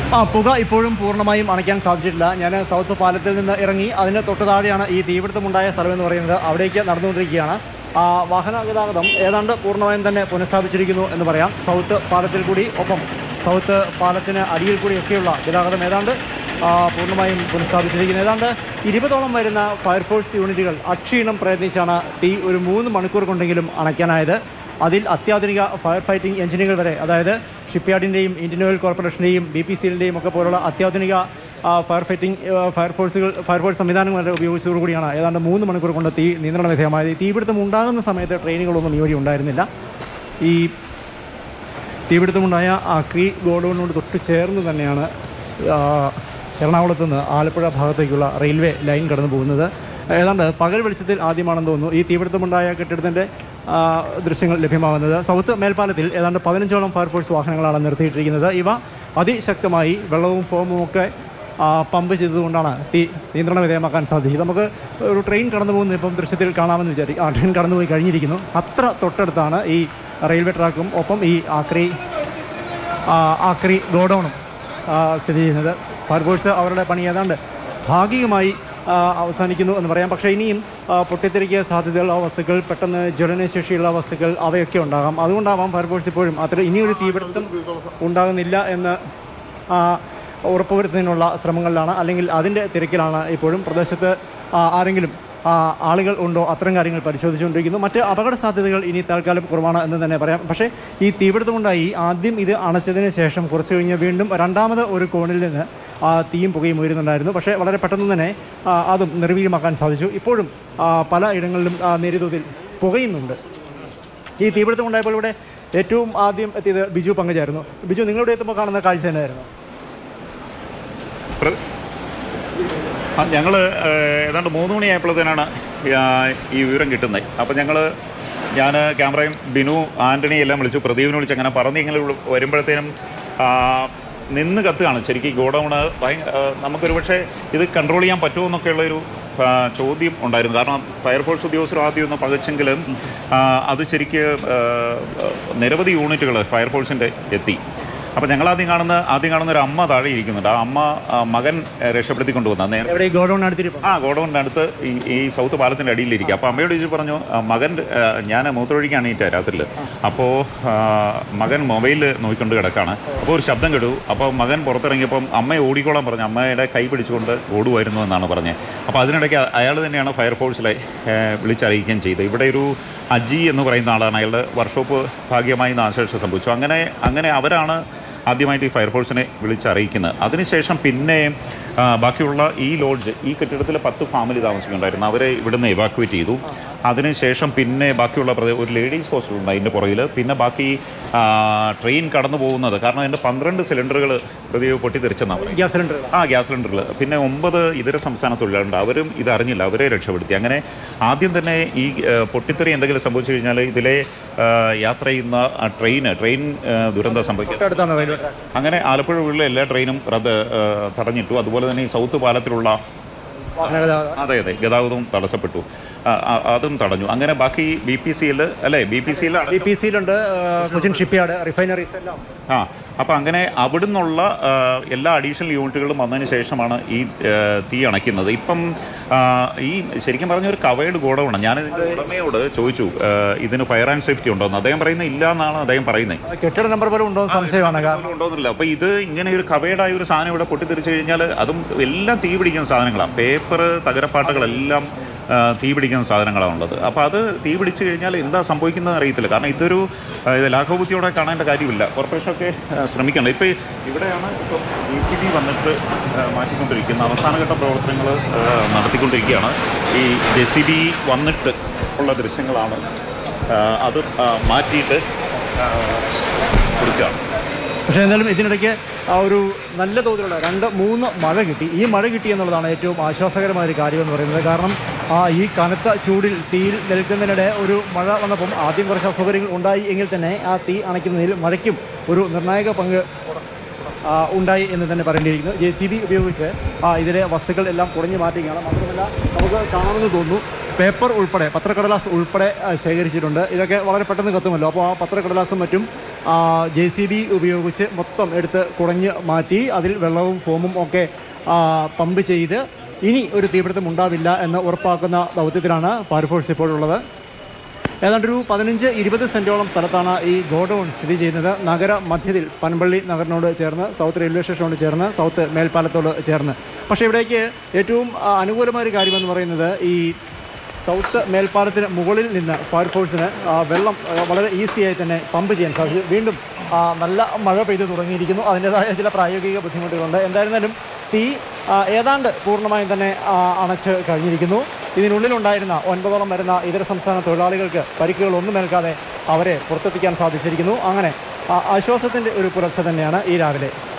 ആ പുക ഇപ്പോഴും പൂർണ്ണമായും അണയ്ക്കാൻ സാധിച്ചിട്ടില്ല ഞാൻ സൗത്ത് പാലത്തിൽ നിന്ന് ഇറങ്ങി അതിന് തൊട്ട് താഴെയാണ് ഈ തീപിടുത്തമുണ്ടായ സ്ഥലം എന്ന് പറയുന്നത് അവിടേക്ക് നടന്നുകൊണ്ടിരിക്കുകയാണ് ആ വാഹന ഗതാഗതം ഏതാണ്ട് പൂർണ്ണമായും തന്നെ പുനഃസ്ഥാപിച്ചിരിക്കുന്നു എന്ന് പറയാം സൗത്ത് പാലത്തിൽ കൂടി ഒപ്പം സൗത്ത് പാലത്തിന് അടിയിൽ കൂടിയൊക്കെയുള്ള ഗതാഗതം ഏതാണ്ട് ആ, പൂർണ്ണമായും പുനഃസ്ഥാപിച്ചിരിക്കുന്നത് ഏതാണ്ട് ഇരുപതോളം വരുന്ന ഫയർഫോഴ്സ് യൂണിറ്റുകൾ അക്ഷീണം പ്രയത്നിച്ചാണ് തീ ഒരു മൂന്ന് മണിക്കൂർ കൊണ്ടെങ്കിലും അണയ്ക്കാനായത് അതിൽ അത്യാധുനിക ഫയർ ഫൈറ്റിംഗ് എഞ്ചിനുകൾ വരെ അതായത് ഷിപ്പ്യാർഡിൻ്റെയും ഇന്ത്യൻ ഓയിൽ കോർപ്പറേഷൻ്റെയും ബി പി സിയിലിൻ്റെയും ഒക്കെ പോലുള്ള അത്യാധുനിക ആ, ഫയർ ഫൈറ്റിംഗ് ആ, ഫയർഫോഴ്സുകൾ ഫയർഫോഴ്സ് സംവിധാനങ്ങൾ വരെ ഉപയോഗിച്ചതോടുകൂടിയാണ് ഏതാണ്ട് മൂന്ന് മണിക്കൂർ കൊണ്ട് തീ നിയന്ത്രണ വിധേയമായത് ഈ തീപിടുത്തം ഉണ്ടാകുന്ന സമയത്ത് ട്രെയിനുകളൊന്നും ഈ വഴി ഉണ്ടായിരുന്നില്ല ഈ തീപിടുത്തമുണ്ടായ ആ ക്രീ ഗോഡൗണിനോട് തൊട്ട് ചേർന്ന് തന്നെയാണ് ആ, എറണാകുളത്ത് നിന്ന് ആലപ്പുഴ ഭാഗത്തേക്കുള്ള റെയിൽവേ ലൈൻ കടന്നു പോകുന്നത് ഏതാണ്ട് പകൽ വെളിച്ചത്തിൽ ആദ്യമാണെന്ന് തോന്നുന്നു ഈ തീപിടുത്തമുണ്ടായ കെട്ടിടത്തിൻ്റെ ആ, ദൃശ്യങ്ങൾ ലഭ്യമാകുന്നത് സൗത്ത് മേൽപ്പാലത്തിൽ ഏതാണ്ട് പതിനഞ്ചോളം ഫയർഫോഴ്സ് വാഹനങ്ങളാണ് നിർത്തിയിട്ടിരിക്കുന്നത് ഇവ അതിശക്തമായി വെള്ളവും ഫോമും ഒക്കെ ആ, പമ്പ് ചെയ്തതുകൊണ്ടാണ് തീ നിയന്ത്രണ വിധേയമാക്കാൻ സാധിച്ചത് നമുക്ക് ഒരു ട്രെയിൻ കടന്നു പോകുന്നത് ഇപ്പം ദൃശ്യത്തിൽ കാണാമെന്ന് വിചാരിക്കും ആ ട്രെയിൻ കടന്നുപോയി കഴിഞ്ഞിരിക്കുന്നു അത്ര തൊട്ടടുത്താണ് ഈ റെയിൽവേ ട്രാക്കും ഒപ്പം ഈ ആക്രി ആ, ആക്രി ഗോഡൗണും ആ, സ്ഥിതി ചെയ്യുന്നത് ഫയർഫോഴ്സ് അവരുടെ പണി ഏതാണ്ട് ഭാഗികമായി ആ, അവസാനിക്കുന്നു എന്ന് പറയാം പക്ഷേ ഇനിയും ആ, പൊട്ടിത്തെറിക്ക് സാധ്യതയുള്ള വസ്തുക്കൾ പെട്ടെന്ന് ജ്വലനശേഷിയുള്ള വസ്തുക്കൾ അവയൊക്കെ ഉണ്ടാകാം അതുകൊണ്ടാവാം ഫയർഫോഴ്സ് ഇപ്പോഴും അത്ര ഇനിയൊരു തീപിടുത്തം ഉണ്ടാകുന്നില്ല എന്ന് ആ, ഉറപ്പുവരുത്തുന്നതിനുള്ള ശ്രമങ്ങളിലാണ് അല്ലെങ്കിൽ അതിൻ്റെ തിരക്കിലാണ് ഇപ്പോഴും പ്രദേശത്ത് ആ, ആരെങ്കിലും ആ, ആളുകൾ ഉണ്ടോ അത്തരം കാര്യങ്ങൾ പരിശോധിച്ചുകൊണ്ടിരിക്കുന്നു മറ്റ് അപകട സാധ്യതകൾ ഇനി തൽക്കാലം കുറവാണ് എന്ന് തന്നെ പറയാം പക്ഷേ ഈ തീപിടുത്തമുണ്ടായി ആദ്യം ഇത് അണച്ചതിന് ശേഷം കുറച്ച് കഴിഞ്ഞ് വീണ്ടും രണ്ടാമത് ഒരു കോണിൽ നിന്ന് ആ തീയും പുകയും ഉയരുന്നുണ്ടായിരുന്നു പക്ഷേ വളരെ പെട്ടെന്ന് തന്നെ ആ, അതും നിർവീര്യമാക്കാൻ സാധിച്ചു ഇപ്പോഴും ആ, പല ഇടങ്ങളിലും ആ, നേരിയ തോതിൽ പുകയുന്നുണ്ട് ഈ തീപിടുത്തം ഉണ്ടായപ്പോൾ ഇവിടെ ഏറ്റവും ആദ്യം എത്തിയത് ബിജു പങ്കജായിരുന്നു ബിജു നിങ്ങളിവിടെ എത്തുമ്പോൾ കാണുന്ന കാഴ്ച തന്നെയായിരുന്നു പ്ര- ആ, ഞങ്ങള് ഏഹ്, ഏതാണ്ട് മൂന്ന് മണിയായപ്പോഴത്തേനാണ് ഈ വിവരം കിട്ടുന്നത് അപ്പം ഞങ്ങൾ ഞാൻ ക്യാമറയും ബിനു ആൻ്റണി എല്ലാം വിളിച്ചു പ്രദീപിനെ വിളിച്ച് അങ്ങനെ പറഞ്ഞ് ഇങ്ങനെ വിളി- വരുമ്പോഴത്തേനും ആ, നിന്ന് കത്തുകയാണ് ശരിക്കും ഗോഡൗണ് ഭയ ആ, നമുക്കൊരു പക്ഷേ ഇത് കൺട്രോൾ ചെയ്യാൻ പറ്റുമോ എന്നൊക്കെയുള്ളൊരു ആ, ചോദ്യം ഉണ്ടായിരുന്നു കാരണം ഫയർഫോഴ്സ് ഉദ്യോഗസ്ഥർ ആദ്യം ഒന്ന് പകച്ചെങ്കിലും ആ, അത് ശരിക്ക് ആ, നിരവധി യൂണിറ്റുകൾ ഫയർഫോഴ്സിൻ്റെ എത്തി അപ്പോൾ ഞങ്ങൾ ആദ്യം കാണുന്ന ആദ്യം കാണുന്ന ഒരു അമ്മ താഴെ ഇരിക്കുന്നുണ്ട് ആ അമ്മ ആ, മകൻ ഏഹ്, രക്ഷപ്പെടുത്തി കൊണ്ടുവന്ന നേ- എവിടെ ഈ ഗോഡൗൺ അടുത്തിരിപ്പം ആ ഗോഡൗണിൻ്റെ അടുത്ത് ഈ ഈ സൗത്ത് പാലത്തിൻ്റെ അടിയിലിരിക്കുക അപ്പോൾ അമ്മയോട് ചോദിച്ചു പറഞ്ഞു ആ, മകൻ ആ, ഞാൻ മൂത്രമൊഴിക്കാണ് ഈ രാത്രിയിൽ അപ്പോൾ ആ, മകൻ മൊബൈൽ നോക്കിക്കൊണ്ട് കിടക്കാണ് അപ്പോൾ ഒരു ശബ്ദം കേട്ടു അപ്പോൾ മകൻ പുറത്തിറങ്ങിയപ്പം അമ്മയെ ഓടിക്കോളാൻ പറഞ്ഞു അമ്മയുടെ കൈ പിടിച്ചുകൊണ്ട് ഓടുമായിരുന്നു എന്നാണ് പറഞ്ഞത് അപ്പോൾ അതിനിടയ്ക്ക് അയാൾ തന്നെയാണ് ഫയർഫോഴ്സിലെ ഏഹ്, വിളിച്ചറിയിക്കുകയും ചെയ്തത് ഇവിടെ ഒരു അജി എന്ന് പറയുന്ന ആളാണ് അയാളുടെ വർക്ക്ഷോപ്പ് ഭാഗ്യമായി നാശനഷ്ടം സംഭവിച്ചു അങ്ങനെ അങ്ങനെ അവരാണ് ആദ്യമായിട്ട് ഈ ഫയർഫോഴ്സിനെ വിളിച്ചറിയിക്കുന്നത് അതിനുശേഷം പിന്നെ ആ, ബാക്കിയുള്ള ഈ ലോഡ്ജ് ഈ കെട്ടിടത്തിൽ പത്ത് ഫാമിലി താമസിക്കുന്നുണ്ടായിരുന്നു അവരെ ഇവിടുന്ന് എവാക്യുവേറ്റ് ചെയ്തു അതിനുശേഷം പിന്നെ ബാക്കിയുള്ള പ്രദേ- ഒരു ലേഡീസ് ഹോസ്റ്റൽ ഉണ്ട് അതിൻ്റെ പുറകിൽ പിന്നെ ബാക്കി ആ, ട്രെയിൻ കടന്നു പോകുന്നത് കാരണം അതിൻ്റെ പന്ത്രണ്ട് സിലിണ്ടറുകൾ പ്രതിയോ പൊട്ടിത്തെറിച്ചെന്നാണ് പറയുന്നത് ഗ്യാസ് സിലിണ്ടർ ആ ഗ്യാസ് സിലിണ്ടറിൽ പിന്നെ ഒമ്പത് ഇതര സംസ്ഥാന തൊഴിലാളുണ്ട് അവരും ഇത് അറിഞ്ഞില്ല അവരെ രക്ഷപ്പെടുത്തി അങ്ങനെ ആദ്യം തന്നെ ഈ ആ, പൊട്ടിത്തെറി എന്തെങ്കിലും സംഭവിച്ചു കഴിഞ്ഞാൽ ഇതിലെ ആ, യാത്ര ചെയ്യുന്ന ആ ട്രെയിന് ട്രെയിൻ ആ, ദുരന്തം സംഭവിക്കുക തൊട്ടടുത്താണ് റെയിൽവേ ട്രാക്ക് അങ്ങനെ ആലപ്പുഴ ഉള്ള എല്ലാ ട്രെയിനും റദ്ദ് ആ, തടഞ്ഞിട്ടു അതുപോലെ തന്നെ ഈ സൗത്ത് പാലത്തിലുള്ള വാഹന ഗതാഗതം അതെ അതെ ഗതാഗതവും തടസ്സപ്പെട്ടു ആ, ആ, അതും തടഞ്ഞു അങ്ങനെ ബാക്കി ബി പി സിയിൽ അല്ലേ ബി പി സിയിലാണ് ബി പി സിയിലുണ്ട് കൊച്ചിൻ ഷിപ്പ്യാർഡ് റിഫൈനറീസ് എല്ലാം ആ അപ്പോൾ അങ്ങനെ അവിടുന്നുള്ള ആ, എല്ലാ അഡീഷണൽ യൂണിറ്റുകളും വന്നതിന് ശേഷമാണ് ഈ ആ, തീ അണയ്ക്കുന്നത് ഇപ്പം ആ, ഈ ശരിക്കും പറഞ്ഞ ഒരു കവേഡ് ഗോഡൗണ് ഞാൻ ഇതിൻ്റെ ഉടമയോട് ചോദിച്ചു ആ, ഇതിന് ഫയർ ആൻഡ് സേഫ്റ്റി ഉണ്ടോ എന്ന് അദ്ദേഹം പറയുന്നത് ഇല്ല എന്നാണ് അദ്ദേഹം പറയുന്നത് കെട്ടിട നമ്പർ പോലും ഉണ്ടോ എന്ന് സംശയമാണ് കാരണം പോലും ഉണ്ടോന്നില്ല അപ്പോൾ ഇത് ഇങ്ങനെ ഒരു കവേഡായ ഒരു സാധനം ഇവിടെ പൊട്ടിത്തെറിച്ച് കഴിഞ്ഞാൽ അതും എല്ലാം തീ പിടിക്കുന്ന സാധനങ്ങളാണ് പേപ്പർ തകരപ്പാട്ടുകളെല്ലാം ആ, തീ പിടിക്കുന്ന സാധനങ്ങളാണ് ഉള്ളത് അപ്പോൾ അത് തീ പിടിച്ചു കഴിഞ്ഞാൽ എന്താ സംഭവിക്കുന്നത് അറിയത്തില്ല കാരണം ഇതൊരു ആ, ഇത് ലാഘവബുദ്ധിയോടെ കാണേണ്ട കാര്യമില്ല കോർപ്പറേഷനൊക്കെ ആ, ശ്രമിക്കണം ഇപ്പോൾ ഇവിടെയാണ് ഇപ്പം ഇ പി ഡി വന്നിട്ട് ആ, മാറ്റിക്കൊണ്ടിരിക്കുന്ന അവസാനഘട്ട പ്രവർത്തനങ്ങൾ ആ, നടത്തിക്കൊണ്ടിരിക്കുകയാണ് ഈ ജെ സി ബി വന്നിട്ട് ഉള്ള ദൃശ്യങ്ങളാണ് ആ, അത് ആ, മാറ്റിയിട്ട് ആ, കൊടുക്കുകയാണ് പക്ഷേ എന്തായാലും ഇതിനിടയ്ക്ക് ആ ഒരു നല്ല തോതിലുള്ള രണ്ട് മൂന്ന് മഴ കിട്ടി ഈ മഴ കിട്ടി എന്നുള്ളതാണ് ഏറ്റവും ആശ്വാസകരമായ ഒരു കാര്യം എന്ന് പറയുന്നത് കാരണം ആ ഈ കനത്ത ചൂടിൽ തീയിൽ നിൽക്കുന്നതിനിടെ ഒരു മഴ വന്നപ്പം ആദ്യം കുറച്ച് അസൗകര്യങ്ങൾ ഉണ്ടായി എങ്കിൽ തന്നെ ആ തീ അണയ്ക്കുന്നതിൽ മഴയ്ക്കും ഒരു നിർണായക പങ്ക് ആ, ഉണ്ടായി എന്ന് തന്നെ പറയേണ്ടിയിരിക്കുന്നു ജെ സി ബി ഉപയോഗിച്ച് ആ ഇതിലെ വസ്തുക്കൾ എല്ലാം കുടഞ്ഞു മാറ്റുകയാണ് മാത്രമല്ല നമുക്ക് കാണുമെന്ന് തോന്നുന്നു പേപ്പർ ഉൾപ്പെടെ പത്രക്കടലാസ് ഉൾപ്പെടെ ആ, ശേഖരിച്ചിട്ടുണ്ട് ഇതൊക്കെ വളരെ പെട്ടെന്ന് കത്തുമല്ലോ അപ്പോൾ ആ പത്രക്കടലാസും മറ്റും ജെ സി ബി ഉപയോഗിച്ച് മൊത്തം എടുത്ത് കുടഞ്ഞ് മാറ്റി അതിൽ വെള്ളവും ഫോമും ഒക്കെ ആ, പമ്പ് ചെയ്ത് ഇനി ഒരു തീപിടുത്തം ഉണ്ടാവില്ല എന്ന് ഉറപ്പാക്കുന്ന ദൗത്യത്തിലാണ് ഫയർഫോഴ്സ് ഇപ്പോഴുള്ളത് ഏതാണ്ട് ഒരു പതിനഞ്ച് ഇരുപത് സെൻറ്റോളം സ്ഥലത്താണ് ഈ ഗോഡൗൺ സ്ഥിതി ചെയ്യുന്നത് നഗര മധ്യത്തിൽ പനമ്പള്ളി നഗറിനോട് ചേർന്ന് സൗത്ത് റെയിൽവേ സ്റ്റേഷനോട് ചേർന്ന് സൗത്ത് മേൽപ്പാലത്തോട് ചേർന്ന് പക്ഷേ ഇവിടേക്ക് ഏറ്റവും ആ, അനുകൂലമായ ഒരു കാര്യമെന്ന് പറയുന്നത് ഈ സൗത്ത് മേൽപ്പാലത്തിന് മുകളിൽ നിന്ന് ഫയർഫോഴ്സിന് ആ, വെള്ളം ആ, വളരെ ഈസിയായി തന്നെ പമ്പ് ചെയ്യാൻ സാധിച്ചു വീണ്ടും ആ, നല്ല മഴ പെയ്തു തുടങ്ങിയിരിക്കുന്നു അതിൻ്റെതായ ചില പ്രായോഗിക ബുദ്ധിമുട്ടുകളുണ്ട് എന്തായിരുന്നാലും തീ ആ, ഏതാണ്ട് പൂർണ്ണമായും തന്നെ ആ, അണച്ച് കഴിഞ്ഞിരിക്കുന്നു ഇതിനുള്ളിലുണ്ടായിരുന്ന ഒൻപതോളം വരുന്ന ഇതര സംസ്ഥാന തൊഴിലാളികൾക്ക് പരിക്കുകളൊന്നും ഏൽക്കാതെ അവരെ പുറത്തെത്തിക്കാൻ സാധിച്ചിരിക്കുന്നു അങ്ങനെ ആ, ആശ്വാസത്തിൻ്റെ ഒരു പുലർച്ചെ തന്നെയാണ് ഈ രാവിലെ